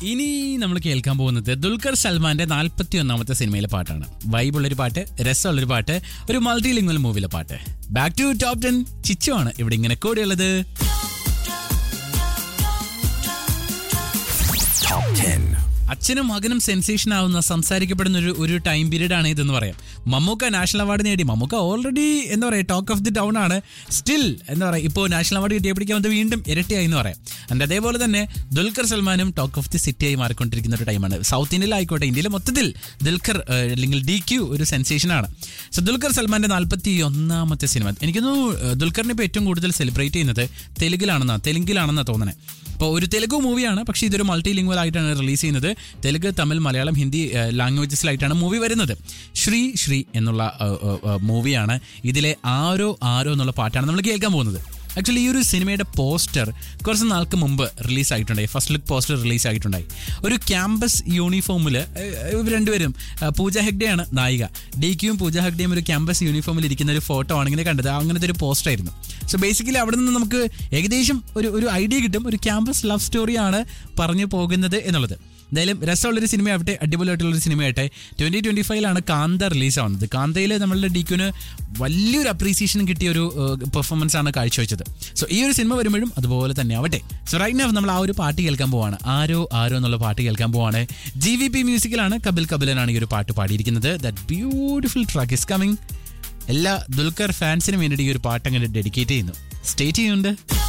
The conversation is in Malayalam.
ഇനി നമ്മൾ കേൾക്കാൻ പോകുന്നത് ദുൽഖർ സൽമാന്റെ നാൽപ്പത്തി ഒന്നാമത്തെ സിനിമയിലെ പാട്ടാണ് വൈബുള്ളൊരു പാട്ട് രസമുള്ളൊരു പാട്ട് ഒരു മൾട്ടി ലിംഗ്വൽ മൂവിയിലെ പാട്ട് ബാക്ക് ടു ടോപ്പ് ടെൻ ചിച്ചു ആണ് ഇവിടെ ഇങ്ങനെ കൂടെയുള്ളത് അച്ഛനും മകനും സെൻസേഷൻ ആവുന്ന സംസാരിക്കപ്പെടുന്ന ഒരു ഒരു ടൈം പീരീഡ് ആണ് ഇതെന്ന് പറയാം മമ്മൂക്ക നാഷണൽ അവാർഡ് നേടി മമ്മൂക്ക ഓൾറെഡി എന്താ പറയുക ടോക്ക് ഓഫ് ദി ടൗൺ ആണ് സ്റ്റിൽ എന്താ പറയുക ഇപ്പോൾ നാഷണൽ അവാർഡ് കിട്ടിയപ്പോഴേക്കും അത് വീണ്ടും ഇരട്ടിയായി എന്ന് പറയാം ആൻഡ് അതേപോലെ തന്നെ ദുൽഖർ സൽമാനും ടോക്ക് ഓഫ് ദി സിറ്റി ആയി മാറിക്കൊണ്ടിരിക്കുന്ന ഒരു ടൈമാണ് സൗത്ത് ഇന്ത്യയിലായിക്കോട്ടെ ഇന്ത്യയിലെ മൊത്തത്തിൽ ദുൽഖർ ഏഹ്, അല്ലെങ്കിൽ ഡി ക്യു ഒരു സെൻസേഷനാണ് സോ ദുൽഖർ സൽമാന്റെ നാൽപ്പത്തി ഒന്നാമത്തെ സിനിമ എനിക്കൊന്നു ദുൽഖറിനെ ഇപ്പോൾ ഏറ്റവും കൂടുതൽ സെലിബ്രേറ്റ് ചെയ്യുന്നത് തെലുങ്കിലാണെന്നാണ് തെലുങ്കിലാണെന്നാണ് തോന്നണേ അപ്പോൾ ഒരു തെലുഗു മൂവിയാണ് പക്ഷേ ഇതൊരു മൾട്ടി ലിംഗ്വൽ ആയിട്ടാണ് റിലീസ് ചെയ്യുന്നത് തെലുങ്ക് തമിഴ് മലയാളം ഹിന്ദി ലാംഗ്വേജസിലായിട്ടാണ് മൂവി വരുന്നത് ശ്രീ ശ്രീ എന്നുള്ള മൂവിയാണ് ഇതിലെ ആരോ ആരോ എന്നുള്ള പാട്ടാണ് നമ്മൾ കേൾക്കാൻ പോകുന്നത് ആക്ച്വലി ഈ ഒരു സിനിമയുടെ പോസ്റ്റർ കുറച്ച് നാൾക്ക് മുമ്പ് റിലീസ് ആയിട്ടുണ്ടായി ഫസ്റ്റ് ലുക്ക് പോസ്റ്റർ റിലീസ് ആയിട്ടുണ്ടായി ഒരു ക്യാമ്പസ് യൂണിഫോമിൽ ഇവർ രണ്ടുപേരും ആ, പൂജ ഹെഗ്ഡെയാണ് നായിക ഡി ക്യൂയും പൂജ ഹെഗ്ഡെയും ഒരു ക്യാമ്പസ് യൂണിഫോമിൽ ഇരിക്കുന്ന ഒരു ഫോട്ടോ ആണ് ഇങ്ങനെ കണ്ടത് അങ്ങനത്തെ ഒരു പോസ്റ്റർ ആയിരുന്നു സോ ബേസിക്കലി അവിടെ നിന്ന് നമുക്ക് ഏകദേശം ഒരു ഒരു ഐഡിയ കിട്ടും ഒരു ക്യാമ്പസ് ലവ് സ്റ്റോറിയാണ് പറഞ്ഞു പോകുന്നത് എന്നുള്ളത് എന്തായാലും രസമുള്ളൊരു സിനിമയാവട്ടെ അടിപൊളിയായിട്ടുള്ളൊരു സിനിമയാവട്ടെ ട്വൻറ്റി ട്വൻറ്റി ഫൈവിലാണ് കാന്ത റിലീസ് ആവുന്നത് കാന്തയിൽ നമ്മളുടെ ഡിക്യുന് വലിയൊരു അപ്രീസിയേഷൻ കിട്ടിയ ഒരു പെർഫോമൻസ് ആണ് കാഴ്ചവെച്ചത് സോ ഈ ഒരു സിനിമ വരുമ്പോഴും അതുപോലെ തന്നെ ആവട്ടെ സോ റൈറ്റ് നൗ നമ്മൾ ആ ഒരു പാട്ട് കേൾക്കാൻ പോവാണ് ആരോ ആരോ എന്നുള്ള പാട്ട് കേൾക്കാൻ പോവാണ് ജി വി പി മ്യൂസിക്കിലാണ് കപിൽ കപിലനാണ് ഈ ഒരു പാട്ട് പാടിയിരിക്കുന്നത് that beautiful track is coming എല്ലാ ദുൽഖർ ഫാൻസിനും വേണ്ടിയിട്ട് ഈ ഒരു പാട്ട് അങ്ങനെ ഡെഡിക്കേറ്റ് ചെയ്യുന്നു സ്റ്റേറ്റ് ചെയ്യുന്നുണ്ട്